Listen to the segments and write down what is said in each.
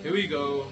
Here we go.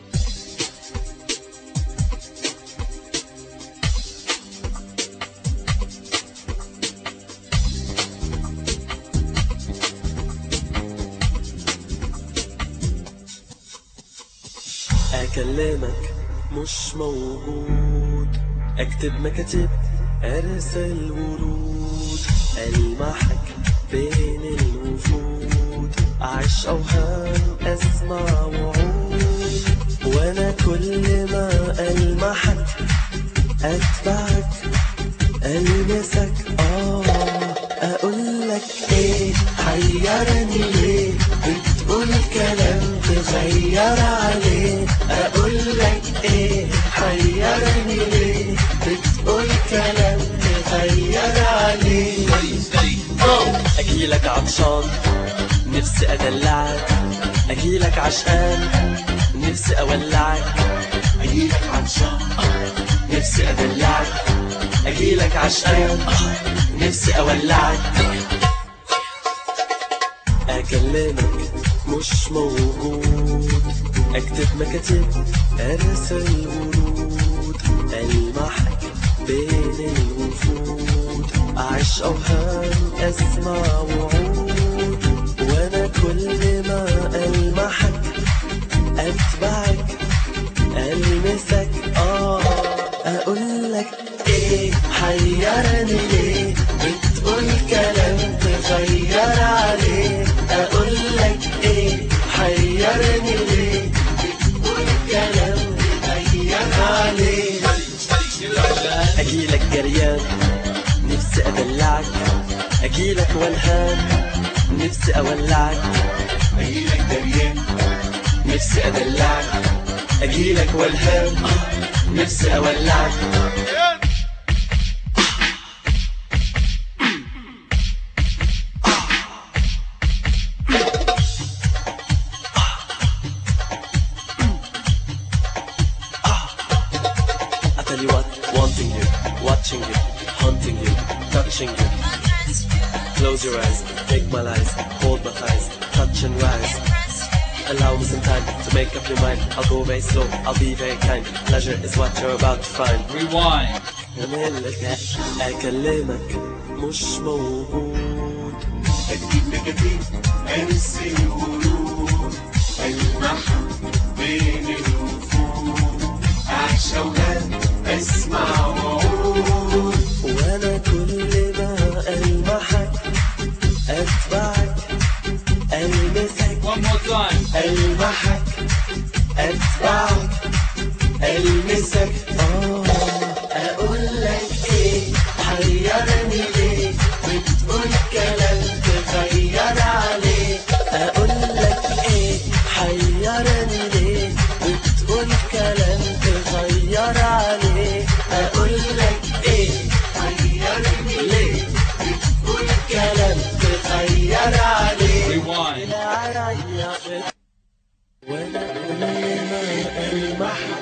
أكلمك مش موجود أكتب مكاتب أرسل ورود ألمحك بين الوجود أعيش أوهام أسمع وعود وأنا كل ما ألمحك أتبعك ألمسك آه أقولك إيه حيرني ليه بتقول كلام تغير عليه أقولك إيه حيرني ليه بتقول كلام تغير عليه أجيلك عطشان نفسي أدلعك أجيلك عشقان نفسي أولعك أجيلك عطشان نفسي أدلعك أجيلك عشقان نفسي أولعك أكلمك مش موجود أكتب مكاتب أرسل ورود ألمحك بين الوفود أعيش أوهام أسمع وعود وأنا كل ما ألمحك أتبعك ألمسك آه أقولك إيه حيرني ليه بتقول كلام تغير عليه أقولك إيه حيرني ليه بتقول كلام تغير عليه أجيلك جريان نفسي أدلعك أجيلك والهان نفسي أولعك أجيلك جريان نفسي أدلعك أجيلك والهان نفسي أولعك I tell you what, wanting you, watching you, hunting you, touching you. Close your eyes, take my lies, hold my thighs, touch and rise. Allow me some time to make up your mind. I'll go very slow, I'll be very kind. Pleasure is what you're about to find. Rewind. أملك أكلمك مش موجود أكيد نكتيب أرسل ورود ألمح بين الوفود أعيش أوهام أسمع وعود وأنا كل ما ألمحك أتبعك ألمسك One more time. ألمحك أتبعك ألمسك آه أقولك إيه حيرني ليه بتقول كلام تغير عليه أقولك إيه حيرني ليه بتقول كلام تغير عليه أقولك إيه حيرني ليه بتقول كلام تغير عليه Rewind. وانا كل ما المحك